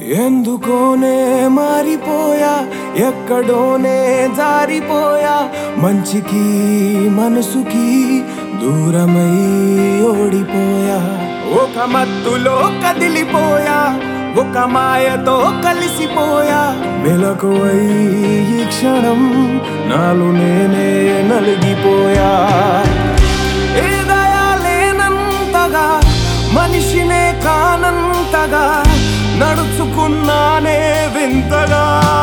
ఎందుకోనే మారిపోయా ఎక్కడోనే జారిపోయా మంచికి మనసుకి దూరమై ఓడిపోయా ఒక మత్తులో కదిలిపోయా ఒక మాయతో కలిసిపోయా మెలకువై ఈ క్షణం నాలో నేనే నలిగిపోయా ఏ దయా లేనంతగా మనిషినే కానంతగా నడుచుకున్నానే వింతగా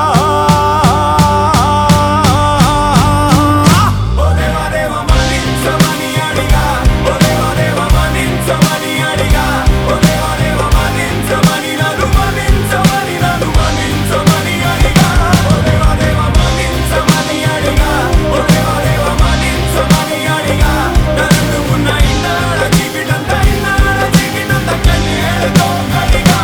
ఓ దేవా దేవా మన్నించమని అడిగా. ఓ దేవా దేవా మన్నించమని అడిగా. ఓ దేవా దేవా మన్నించమని నన్ను మన్నించమని నన్ను మన్నించమని అడిగా. ఓ దేవా దేవా మన్నించమని అడిగా. ఓ దేవా దేవా మన్నించమని అడిగా. నన్ను ఉన్న ఇన్నాళ్ళ జీవితంత ఇన్నాళ్ళ జీవితంత కన్నీళ్ళతో కడిగా.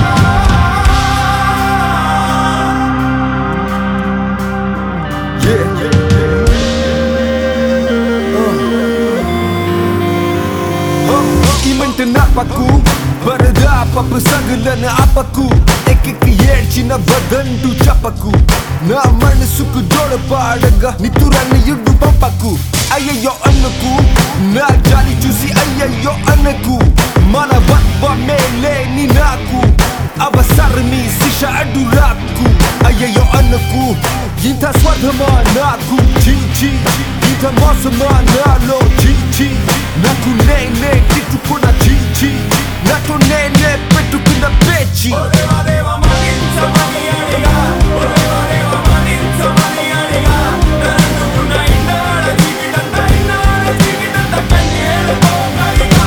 ఇమంటే నాపకు వరద పప్పు సగులను ఆపకు ఎక్కి ఏడ్చిన వదంటూ చెప్పకు నా మనసుకు జోడపాడగా నితురాన్ని ఇడ్డు పంపకు అయ్యయ్యో అన్నకు నా జాలి చూసి అయ్యయ్యో అన్నకు మన వత్వమే లేని నాకు అవసరమి శిష అడ్డు రాకు అయ్యయ్యో అన్నకు ఇంత స్వార్థమా నాకు చీ చీ ఇంత మోసమా నాలో చీ చీ నాకు నేనే తిట్టుకున్న చీ చీ నాకు నేనే పెట్టుకున్న పేచి ఓ దేవా దేవా మన్నించమని అడిగా. ఓ దేవా దేవా మన్నించమని అడిగా. నన్ను ఉన్న ఇన్నాళ్ళ జీవితంత ఇన్నాళ్ళ జీవితంత కన్నీళ్ళతో కడిగా.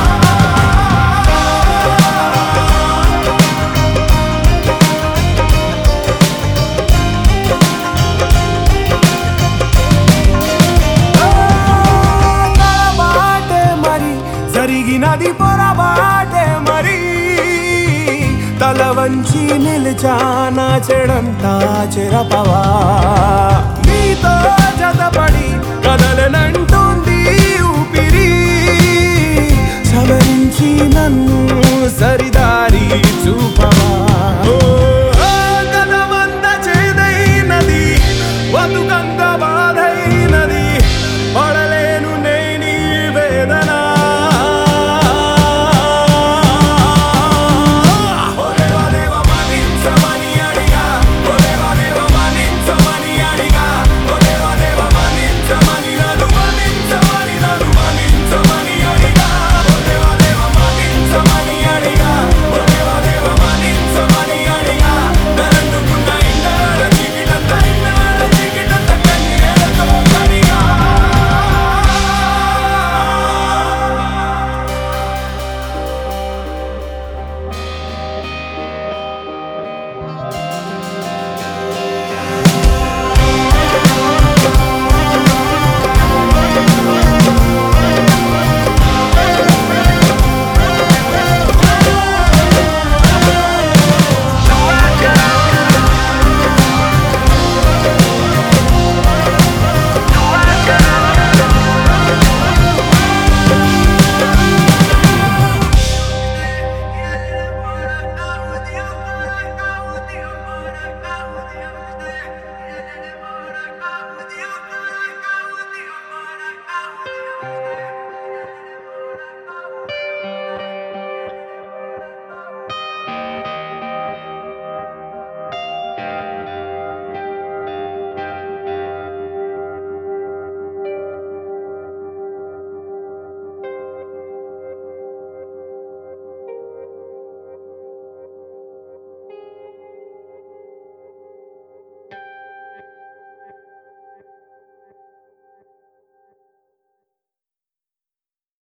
తలబాటే మరి జరిగినది పొరబాటే మరి తల వంచి నిలిచానా చెడంతా చెరపవా నీతో జతపడి కదలనంటుంది ఊపిరి సవరించి నన్ను సరిదారి చూపవా